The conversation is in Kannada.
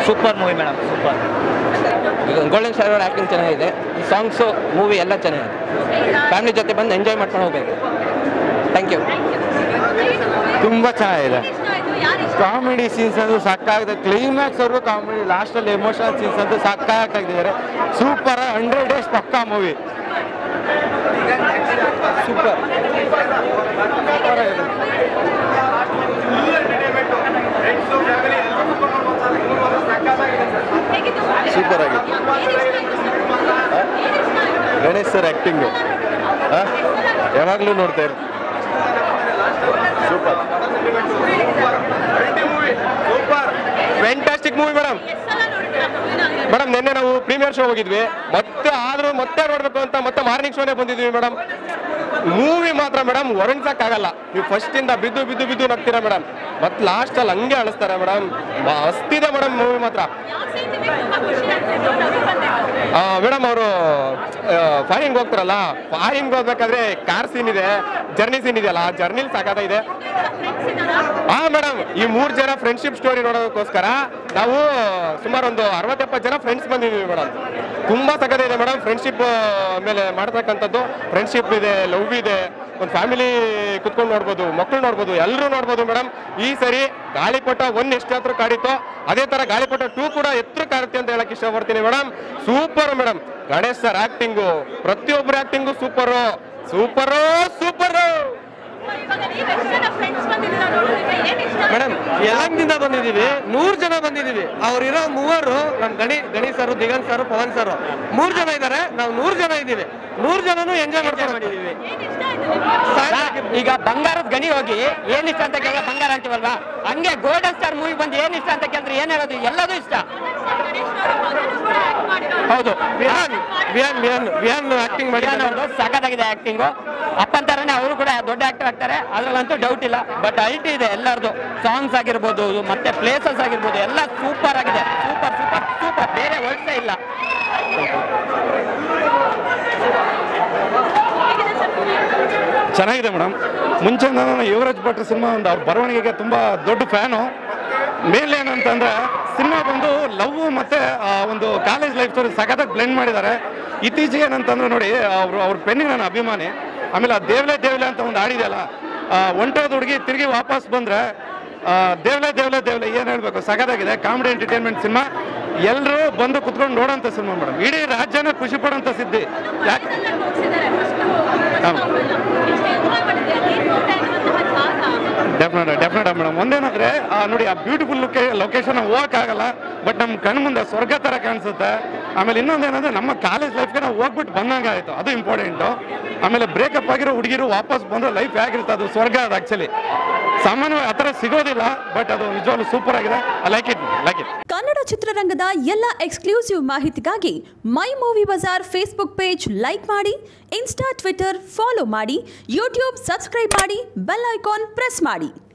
super movie madam super golden star ಅವ್ರ ಆ್ಯಕ್ಟಿಂಗ್ ಚೆನ್ನಾಗಿದೆ ಸಾಂಗ್ಸು ಮೂವಿ ಎಲ್ಲ ಚೆನ್ನಾಗಿದೆ ಫ್ಯಾಮಿಲಿ ಜೊತೆ ಬಂದು ಎಂಜಾಯ್ ಮಾಡ್ಕೊಂಡು ಹೋಗ್ಬೇಕು ಥ್ಯಾಂಕ್ ಯು ತುಂಬ ಚೆನ್ನಾಗಿದೆ ಕಾಮಿಡಿ ಸೀನ್ಸ್ ಅಂತೂ ಸಾಕಾಗಿದೆ ಕ್ಲೈಮ್ಯಾಕ್ಸ್ ಅವ್ರಿಗೂ ಕಾಮಿಡಿ ಲಾಸ್ಟಲ್ಲಿ ಎಮೋಷನಲ್ ಸೀನ್ಸ್ ಅಂತೂ ಸಾಕಾಗಿದ್ದಾರೆ ಸೂಪರ್ ಹಂಡ್ರೆಡ್ ಡೇಸ್ ಪಕ್ಕಾ ಮೂವಿ ಸೂಪರ್ ಸೂಪರ್ ಆಗಿದೆ ಗಣೇಶ್ ಸರ್ ಆ್ಯಕ್ಟಿಂಗು ಯಾವಾಗಲೂ ನೋಡ್ತಾ ಇರ್ತೀನಿ super super fantastic movie madam madam ನಿನ್ನೆ ನಾವು ಪ್ರೀಮಿಯರ್ ಶೋ ಹೋಗಿದ್ವಿ ಮತ್ತೆ ಆದ್ರೂ ಮತ್ತೆ ನೋಡ್ಬೇಕು ಅಂತ ಮತ್ತೆ ಮಾರ್ನಿಂಗ್ ಶೋನೇ ಬಂದಿದ್ವಿ ಮೇಡಮ್ ಮೂವಿ ಮಾತ್ರ ಮೇಡಮ್ ಆಗಲ್ಲ ನೀವು ಫಸ್ಟ್ ಇಂದ ಬಿದ್ದು ಬಿದ್ದು ಬಿದ್ದು ನಗ್ತೀರಾ ಮೇಡಮ್ ಮತ್ತೆ ಲಾಸ್ಟ್ ಅಲ್ಲಿ ಹಂಗೆ ಅಳಿಸ್ತಾರೆ ಮೇಡಮ್ ಮಸ್ತಿದೆ ಮೇಡಮ್ ಮೂವಿ ಮಾತ್ರ ಮೇಡಮ್ ಅವರು ಫಾರಿಂಗ್ ಹೋಗ್ತಾರಲ್ಲ ಫಾರಿಂಗ್ ಹೋಗ್ಬೇಕಾದ್ರೆ ಕಾರ್ ಸೀನ್ ಇದೆ ಜರ್ನಿ ಸೀನ್ ಇದೆಯಲ್ಲ ಜರ್ನಿಲ್ ಸಾಕಾದ ಇದೆ ಹಾ ಮೇಡಮ್ ಈ ಮೂರ್ ಜನ ಫ್ರೆಂಡ್ಶಿಪ್ ಸ್ಟೋರಿ ನೋಡೋದಕ್ಕೋಸ್ಕರ ನಾವು ಸುಮಾರು ಒಂದು ಅರವತ್ತೆಪ್ಪತ್ತು ಜನ ಫ್ರೆಂಡ್ಸ್ ಬಂದಿದ್ದೀವಿ ಮೇಡಮ್ ತುಂಬಾ ಸಗದ ಇದೆ ಮೇಡಮ್ ಫ್ರೆಂಡ್ಶಿಪ್ ಮೇಲೆ ಮಾಡ್ತಕ್ಕಂಥದ್ದು ಫ್ರೆಂಡ್ಶಿಪ್ ಇದೆ ಲವ್ ಇದೆ ಒಂದು ಫ್ಯಾಮಿಲಿ ಕುತ್ಕೊಂಡು ನೋಡ್ಬೋದು ಮಕ್ಕಳು ನೋಡ್ಬೋದು ಎಲ್ಲರೂ ನೋಡ್ಬೋದು ಮೇಡಮ್ ಈ ಸರಿ ಗಾಳಿಪಟ ಒನ್ ಎಷ್ಟು ಹತ್ರ ಕಾಡಿತೋ ಅದೇ ತರ ಗಾಳಿಪಟ ಟೂ ಕೂಡ ಎತ್ತರ ಕಾಡುತ್ತೆ ಅಂತ ಹೇಳಕ್ ಇಷ್ಟಪಡ್ತೀನಿ madam super madam Ganesh sir acting ಪ್ರತಿಯೊಬ್ಬರ acting super super super madam ಯಲಂದಿಂದ ಬಂದಿದ್ದೀವಿ ನೂರು ಜನ ಬಂದಿದ್ದೀವಿ ಅವ್ರಿರೋ ಮೂವರು ನಮ್ Gani Gani sir Diganth sir Pavan sir ಮೂರ್ ಜನ ಇದ್ದಾರೆ ನಾವು ನೂರು ಜನ ಇದ್ದೀವಿ ನೂರು ಜನನು ಎಂಜಾಯ್ ಮಾಡ್ಕೊಂಡು ಬಂದಿದ್ದೀವಿ ಈಗ ಬಂಗಾರದ ಗಣಿ ಹೋಗಿ ಏನ್ ಇಷ್ಟ ಅಂತ ಕೇಳಿದ್ರೆ ಬಂಗಾರ ಅಂತೀವಲ್ವಾ ಹಂಗೆ ಗೋಲ್ಡನ್ ಸ್ಟಾರ್ ಮೂವಿ ಬಂದು ಏನ್ ಇಷ್ಟ ಅಂತ ಕೇಳಿದ್ರೆ ಏನ್ ಹೇಳೋದು ಎಲ್ಲದೂ ಇಷ್ಟ ಹೌದು ವಿಹಾನ್ ವಿಹಾನ್ ವಿಹಾನ್ ವಿಹಾನ್ ಆಕ್ಟಿಂಗ್ ಮಾಡಿ ಅವ್ರದ್ದು ಸಖತ್ತಾಗಿದೆ ಆಕ್ಟಿಂಗು ಅಪ್ಪನ ತರನೇ ಅವರು ಕೂಡ ದೊಡ್ಡ ಆಕ್ಟರ್ ಆಗ್ತಾರೆ ಅದ್ರಲ್ಲಂತೂ ಡೌಟ್ ಇಲ್ಲ ಬಟ್ ಐಟಿ ಇದೆ ಎಲ್ಲರದು ಸಾಂಗ್ಸ್ ಆಗಿರ್ಬೋದು ಮತ್ತೆ ಪ್ಲೇಸಸ್ ಆಗಿರ್ಬೋದು ಎಲ್ಲ ಸೂಪರ್ ಆಗಿದೆ ಸೂಪರ್ ಸೂಪರ್ ಸೂಪರ್ ಬೇರೆ ವರ್ಡ್ಸೇ ಇಲ್ಲ ಚೆನ್ನಾಗಿದೆ ಮೇಡಮ್ ಮುಂಚೆಯಿಂದ ನಾನು ಯುವರಾಜ್ ಭಟ್ರ ಸಿನಿಮಾ ಒಂದು ಅವ್ರ ಬರವಣಿಗೆಗೆ ತುಂಬ ದೊಡ್ಡ ಫ್ಯಾನು ಮೇಲೆ ಏನಂತಂದ್ರೆ ಸಿನಿಮಾ ಬಂದು ಲವ್ ಮತ್ತೆ ಆ ಒಂದು ಕಾಲೇಜ್ ಲೈಫ್ ಸ್ಟೋರಿ ಸಖತ್ತಾಗಿ ಬ್ಲೆಂಡ್ ಮಾಡಿದ್ದಾರೆ ಇತ್ತೀಚೆಗೆ ಏನಂತಂದ್ರೆ ನೋಡಿ ಅವರು ಅವ್ರ ಪೆನ್ನಿಗೆ ನಾನು ಅಭಿಮಾನಿ ಆಮೇಲೆ ಆ ದೇವ್ಲೆ ದೇವ್ಲೆ ಅಂತ ಒಂದು ಹಾಡಿದೆಯಲ್ಲ ಒಂಟೋದ ಹುಡುಗಿ ತಿರುಗಿ ವಾಪಸ್ ಬಂದ್ರೆ ಆ, ದೇವ್ಲೆ ದೇವ್ಲೆ ದೇವ್ಲೆ ಏನು ಹೇಳ್ಬೇಕು ಸಖತ್ತಾಗಿದೆ ಕಾಮಿಡಿ ಎಂಟರ್ಟೈನ್ಮೆಂಟ್ ಸಿನಿಮಾ ಎಲ್ಲರೂ ಬಂದು ಕುತ್ಕೊಂಡು ನೋಡೋಂಥ ಸಿನಿಮಾ ಮೇಡಮ್ ಇಡೀ ರಾಜ್ಯನ ಖುಷಿ ಪಡೋಂಥ ಸಿದ್ಧಿ ಯಾಕೆ ಡೆಫಿನೆಟ್ ಡೆಫಿನೆಟ್ ಮೇಡಮ್ ಒಂದೇನಂದ್ರೆ ಆ, ನೋಡಿ ಆ ಬ್ಯೂಟಿಫುಲ್ ಲೊಕೇ ಲೊಕೇಶನ್ ಹೋಗಕ್ಕಾಗಲ್ಲ ಬಟ್ ನಮ್ಮ ಕಣ್ಣು ಮುಂದೆ ಸ್ವರ್ಗ ಥರ ಕಾಣಿಸುತ್ತೆ ಆಮೇಲೆ ಇನ್ನೊಂದೇನಂದ್ರೆ ನಮ್ಮ ಕಾಲೇಜ್ ಲೈಫ್ಗೆ ನಾವು ಹೋಗ್ಬಿಟ್ಟು ಬಂದಂಗೆ ಆಯಿತು ಅದು ಇಂಪಾರ್ಟೆಂಟು ಆಮೇಲೆ ಬ್ರೇಕಪ್ ಆಗಿರೋ ಹುಡುಗಿರು ವಾಪಸ್ ಬಂದ್ರೆ ಲೈಫ್ ಹೇಗಿರುತ್ತೆ ಅದು ಸ್ವರ್ಗ ಅದು ಆ್ಯಕ್ಚುಲಿ ಸಾಮಾನ್ಯವಾಗಿ ಆ ಥರ ಸಿಗೋದಿಲ್ಲ ಬಟ್ ಅದು ನಿಜವಾಗ್ಲೂ ಸೂಪರ್ ಆಗಿದೆ I like it like it Kannada ಚಿತ್ರರಂಗದ ಎಲ್ಲ ಎಕ್ಸ್ಕ್ಲೂಸಿವ್ ಮಾಹಿತಿಗಾಗಿ My Movie Bazaar Facebook page like ಮಾಡಿ ಇನ್ಸ್ಟಾ ಟ್ವಿಟರ್ ಫಾಲೋ ಮಾಡಿ ಯೂಟ್ಯೂಬ್ ಸಬ್ಸ್ಕ್ರೈಬ್ ಮಾಡಿ ಬೆಲ್ ಐಕಾನ್ ಪ್ರೆಸ್ ಮಾಡಿ